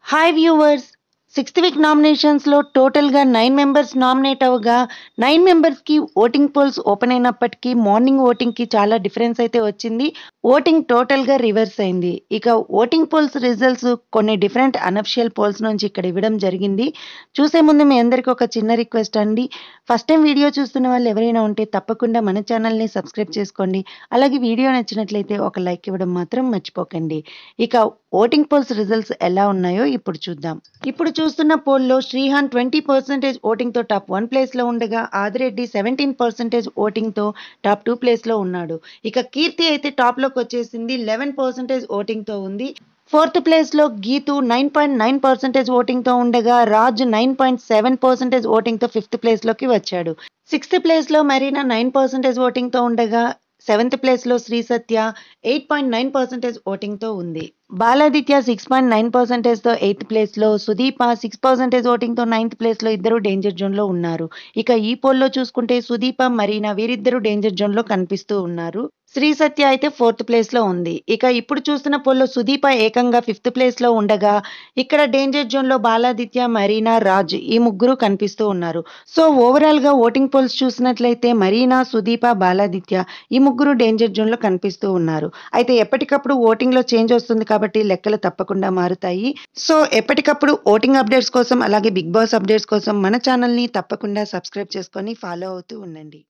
hi viewers sixth week నామినేషన్స్లో టోటల్గా nine members nominate అవ్వగా నైన్ మెంబర్స్కి ఓటింగ్ పోల్స్ ఓపెన్ అయినప్పటికీ మార్నింగ్ ఓటింగ్కి చాలా డిఫరెన్స్ అయితే వచ్చింది ఓటింగ్ టోటల్గా రివర్స్ అయింది ఇక ఓటింగ్ పోల్స్ రిజల్ట్స్ కొన్ని డిఫరెంట్ అనఫిషియల్ పోల్స్ నుంచి ఇక్కడ ఇవ్వడం జరిగింది చూసే ముందు మీ అందరికీ ఒక చిన్న రిక్వెస్ట్ అండి ఫస్ట్ టైం వీడియో చూస్తున్న వాళ్ళు ఎవరైనా ఉంటే తప్పకుండా మన ఛానల్ని సబ్స్క్రైబ్ చేసుకోండి అలాగే వీడియో నచ్చినట్లయితే ఒక లైక్ ఇవ్వడం మాత్రం మర్చిపోకండి ఇక ఓటింగ్ పోల్స్ రిజల్ట్స్ ఎలా ఉన్నాయో ఇప్పుడు చూద్దాం ఇప్పుడు చూస్తున్న పోల్లో శ్రీహాన్ ట్వంటీ పర్సెంటేజ్ ఓటింగ్తో టాప్ వన్ ప్లేస్లో ఉండగా ఆదిరెడ్డి సెవెంటీన్ పర్సెంటేజ్ ఓటింగ్తో టాప్ టూ ప్లేస్లో ఉన్నాడు ఇక కీర్తి అయితే టాప్లోకి వచ్చేసింది లెవెన్ పర్సెంటేజ్ ఓటింగ్తో ఉంది ఫోర్త్ ప్లేస్లో Geethu nine point nine percentage ఓటింగ్తో ఉండగా Raj nine point seven percentage ఓటింగ్తో ఫిఫ్త్ ప్లేస్లోకి వచ్చాడు సిక్స్త్ ప్లేస్లో మరీనా నైన్ పర్సెంటేజ్ ఓటింగ్తో ఉండగా సెవెంత్ ప్లేస్లో Sri Satya eight point nine percentage ఓటింగ్తో ఉంది బాలాదిత్య సిక్స్ పాయింట్ నైన్ పర్సెంటేజ్తో ఎయిత్ ప్లేస్లో సుదీప సిక్స్ పర్సెంటేజ్ ఓటింగ్తో నైన్త్ ప్లేస్లో ఇద్దరు డేంజర్ జోన్లో ఉన్నారు ఇక ఈ పోల్లో చూసుకుంటే సుదీప మరీనా వీరిద్దరు డేంజర్ జోన్లో కనిపిస్తూ ఉన్నారు శ్రీ సత్య అయితే ఫోర్త్ ప్లేస్లో ఉంది ఇక ఇప్పుడు చూస్తున్న పోల్లో సుదీప ఏకంగా ఫిఫ్త్ ప్లేస్లో ఉండగా ఇక్కడ డేంజర్ జోన్లో బాలాదిత్య మరీనా రాజ్ ఈ ముగ్గురు కనిపిస్తూ ఉన్నారు సో ఓవరాల్గా ఓటింగ్ పోల్స్ చూసినట్లయితే మరీనా సుదీప బాలాదిత్య ఈ ముగ్గురు డేంజర్ జోన్లో కనిపిస్తూ ఉన్నారు అయితే ఎప్పటికప్పుడు ఓటింగ్లో చేంజ్ వస్తుంది కాబట్టి లెక్కలు తప్పకుండా మారుతాయి సో ఎప్పటికప్పుడు ఓటింగ్ అప్డేట్స్ కోసం అలాగే బిగ్ బాస్ అప్డేట్స్ కోసం మన ఛానల్ని తప్పకుండా సబ్స్క్రైబ్ చేసుకొని ఫాలో అవుతూ ఉండండి